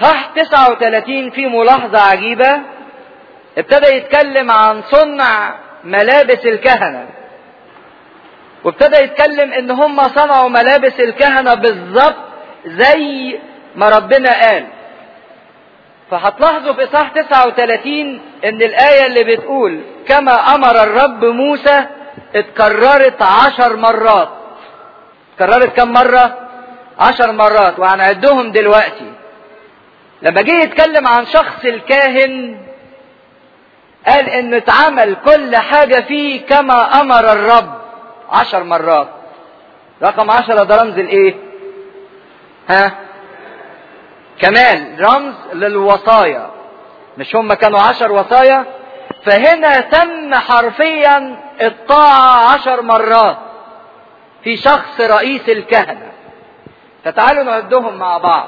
صح 39 في ملاحظة عجيبة ابتدى يتكلم عن صنع ملابس الكهنة وابتدى يتكلم ان هم صنعوا ملابس الكهنة بالظبط زي ما ربنا قال فهتلاحظوا في اصحاح 39 ان الاية اللي بتقول كما امر الرب موسى اتكررت عشر مرات اتكررت كم مرة عشر مرات وهنعدهم دلوقتي لما جه يتكلم عن شخص الكاهن قال انه اتعمل كل حاجة فيه كما امر الرب عشر مرات رقم عشرة ده رمز الايه ها كمال رمز للوصايا مش هم كانوا عشر وصايا فهنا تم حرفيا الطاعة عشر مرات في شخص رئيس الكهنة فتعالوا نعدهم مع بعض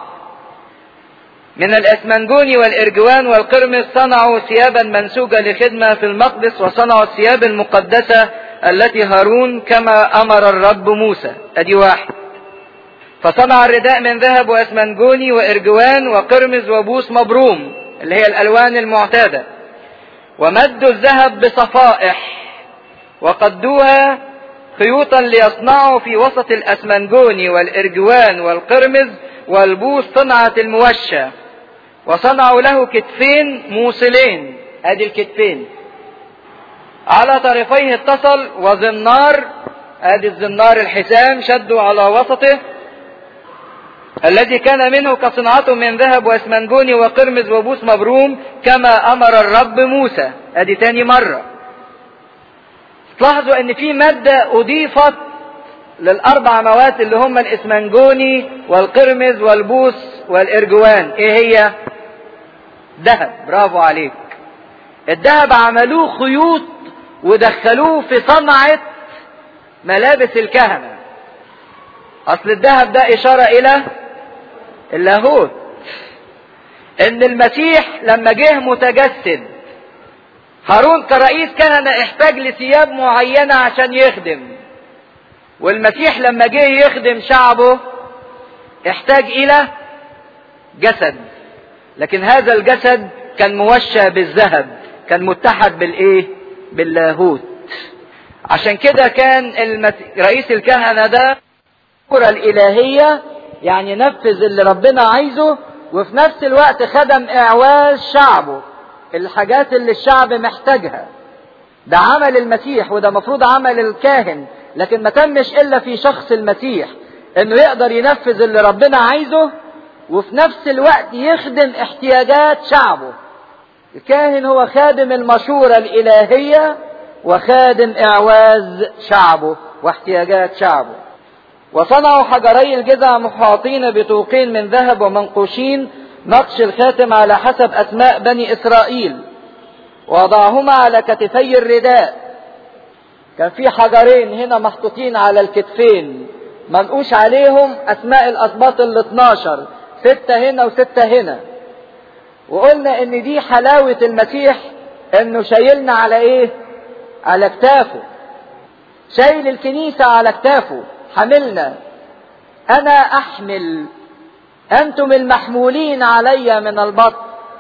من الاسمنجوني والارجوان والقرمز صنعوا ثيابا منسوجة لخدمة في المقدس وصنعوا الثياب المقدسة التي هارون كما امر الرب موسى ادي واحد فصنع الرداء من ذهب واسمنجوني وارجوان وقرمز وبوس مبروم اللي هي الالوان المعتاده ومدوا الذهب بصفائح وقدوها خيوطا ليصنعوا في وسط الاسمنجوني والارجوان والقرمز والبوس صنعة الموشى وصنعوا له كتفين موصلين ادي الكتفين على طرفيه اتصل وزنار ادي الزنار الحسام شدوا على وسطه الذي كان منه كصنعته من ذهب واسمنجوني وقرمز وبوس مبروم كما امر الرب موسى ادي تاني مرة تلاحظوا ان في مادة اضيفت للاربع مواد اللي هم الاسمنجوني والقرمز والبوس والارجوان ايه هي ذهب برافو عليك الذهب عملوه خيوط ودخلوه في صنعة ملابس الكهنة اصل الذهب ده اشارة الى اللاهوت ان المسيح لما جه متجسد هارون كرئيس كهنة احتاج لثياب معينة عشان يخدم والمسيح لما جه يخدم شعبه احتاج الى جسد لكن هذا الجسد كان موشى بالذهب كان متحد بالايه باللاهوت عشان كده كان المس... رئيس الكهنة ده الكرة الإلهية يعني نفذ اللي ربنا عايزه وفي نفس الوقت خدم إعواز شعبه الحاجات اللي الشعب محتاجها ده عمل المسيح وده مفروض عمل الكاهن لكن ما تمش إلا في شخص المسيح إنه يقدر ينفذ اللي ربنا عايزه وفي نفس الوقت يخدم احتياجات شعبه الكاهن هو خادم المشورة الإلهية وخادم إعواز شعبه واحتياجات شعبه وصنعوا حجري الجذع محاطين بطوقين من ذهب ومنقوشين نقش الخاتم على حسب أسماء بني إسرائيل ووضعهما على كتفي الرداء كان في حجرين هنا محطوطين على الكتفين منقوش عليهم أسماء الأسباط ال 12 ستة هنا وستة هنا وقلنا إن دي حلاوة المسيح إنه شايلنا على إيه؟ على كتافه شايل الكنيسة على كتافه حملنا انا احمل انتم المحمولين علي من البطن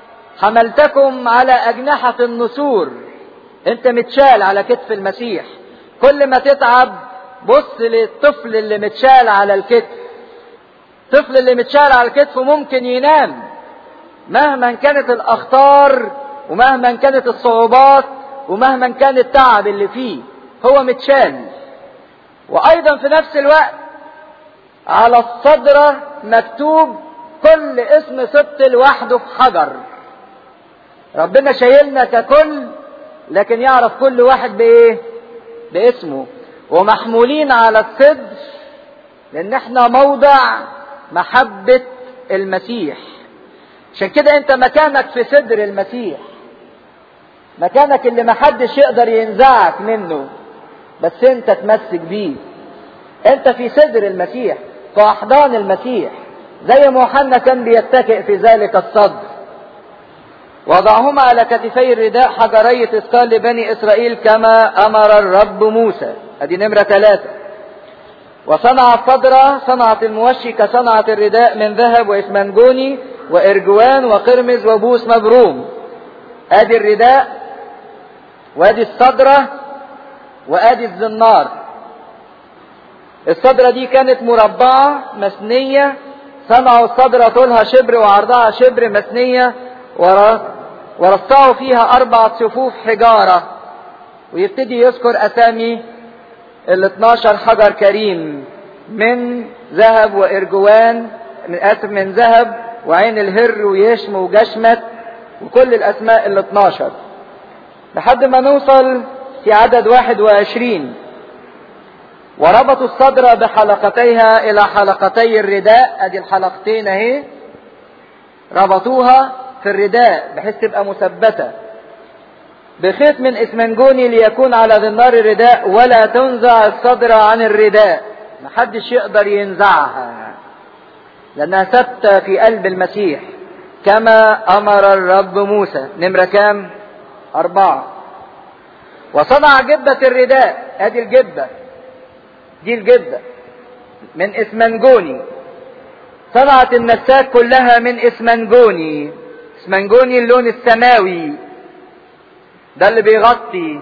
حملتكم على اجنحة النسور انت متشال على كتف المسيح كل ما تتعب بص للطفل اللي متشال على الكتف الطفل اللي متشال على الكتف ممكن ينام مهما كانت الاخطار ومهما كانت الصعوبات ومهما كان التعب اللي فيه هو متشال وايضا في نفس الوقت على الصدرة مكتوب كل اسم سبط لوحده في حجر ربنا شايلنا ككل لكن يعرف كل واحد بايه باسمه ومحمولين على الصدر لان احنا موضع محبة المسيح عشان كده انت مكانك في صدر المسيح مكانك اللي محدش يقدر ينزعك منه بس انت تمسك بيه انت في صدر المسيح في احضان المسيح زي ما يوحنا كان بيتكئ في ذلك الصدر وضعهما على كتفي الرداء حجري تذكار لبني اسرائيل كما امر الرب موسى ادي نمرة ثلاثة وصنع الصدر صنعت الموشي كصنعة الرداء من ذهب واسمنجوني وارجوان وقرمز وبوس مبروم ادي الرداء وادي الصدرة وادي الزنار الصدرة دي كانت مربعة مسنية صنعوا الصدرة طولها شبر وعرضها شبر مسنية ورصعوا فيها أربع صفوف حجارة ويبتدي يذكر أسامي ال 12 حجر كريم من ذهب وإرجوان من آسف من ذهب وعين الهر ويشم وجشمت وكل الأسماء ال 12 لحد ما نوصل في عدد 21 وربطوا الصدر بحلقتيها الى حلقتي الرداء ادي الحلقتين اهي ربطوها في الرداء بحيث تبقى مثبتة بخيط من اسمنجوني ليكون على ذنار الرداء ولا تنزع الصدر عن الرداء محدش يقدر ينزعها لانها ثابتة في قلب المسيح كما امر الرب موسى نمرة كام اربعة وصنع جبة الرداء ادي الجبة دي الجبة من اسمنجوني صنعت النساج كلها من اسمنجوني اسمنجوني اللون السماوي ده اللي بيغطي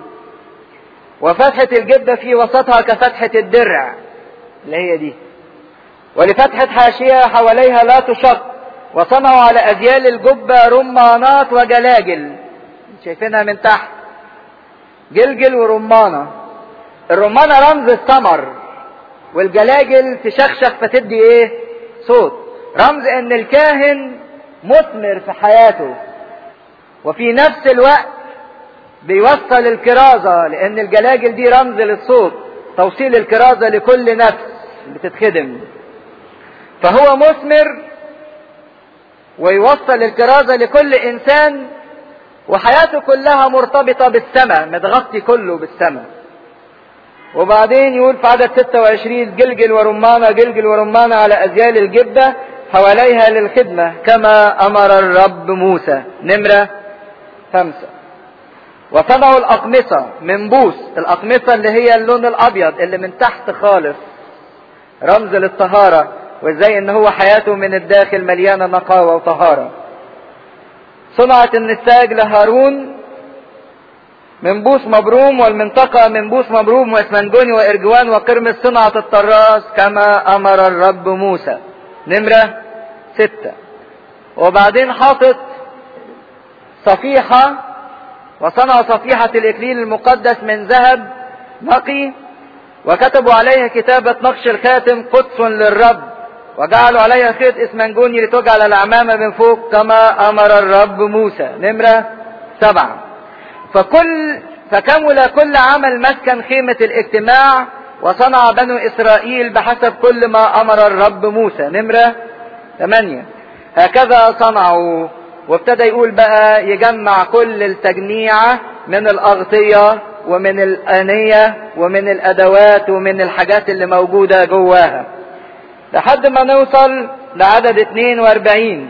وفتحة الجبة في وسطها كفتحة الدرع اللي هي دي ولفتحة حاشية حواليها لا تشق وصنعوا على أجيال الجبة رمانات وجلاجل شايفينها من تحت جلجل ورمانة الرمانة رمز الثمر والجلاجل تشخشخ فتدي ايه صوت رمز ان الكاهن مثمر في حياته وفي نفس الوقت بيوصل الكرازة لان الجلاجل دي رمز للصوت توصيل الكرازة لكل نفس بتتخدم فهو مثمر ويوصل الكرازة لكل انسان وحياته كلها مرتبطة بالسماء متغطي كله بالسماء وبعدين يقول في عدد 26 جلجل ورمانة جلجل ورمانة على أزيال الجبة حواليها للخدمة كما أمر الرب موسى نمرة خمسة وصنعوا الأقمصة من بوس الأقمصة اللي هي اللون الأبيض اللي من تحت خالص رمز للطهارة وازاي ان هو حياته من الداخل مليانة نقاوة وطهارة صنعت النساج لهارون من بوس مبروم والمنطقة من بوس مبروم واسمنجوني وارجوان وقرمز صنعة الطراس كما امر الرب موسى نمرة ستة وبعدين حاطط صفيحة وصنع صفيحة الاكليل المقدس من ذهب نقي وكتبوا عليها كتابة نقش الخاتم قدس للرب وجعلوا عليها خيط اسمنجوني لتجعل العمامة من فوق كما امر الرب موسى نمرة سبعة فكل فكمل كل عمل مسكن خيمة الاجتماع وصنع بنو إسرائيل بحسب كل ما أمر الرب موسى نمرة ثمانية هكذا صنعوا وابتدى يقول بقى يجمع كل التجميعة من الأغطية ومن الآنية ومن الأدوات ومن الحاجات اللي موجودة جواها لحد ما نوصل لعدد 42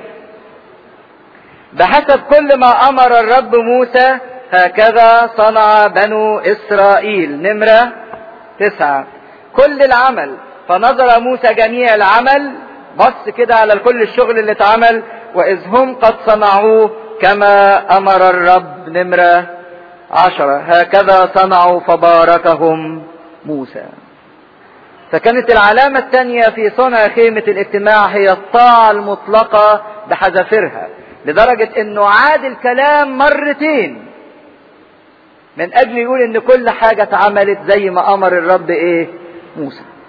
بحسب كل ما أمر الرب موسى هكذا صنع بنو إسرائيل نمرة تسعة كل العمل فنظر موسى جميع العمل بص كده على كل الشغل اللي اتعمل وإذ هم قد صنعوه كما أمر الرب نمرة عشرة هكذا صنعوا فباركهم موسى فكانت العلامة الثانية في صنع خيمة الاجتماع هي الطاعة المطلقة بحذافيرها لدرجة انه عاد الكلام مرتين من اجل يقول ان كل حاجة اتعملت زي ما امر الرب ايه موسى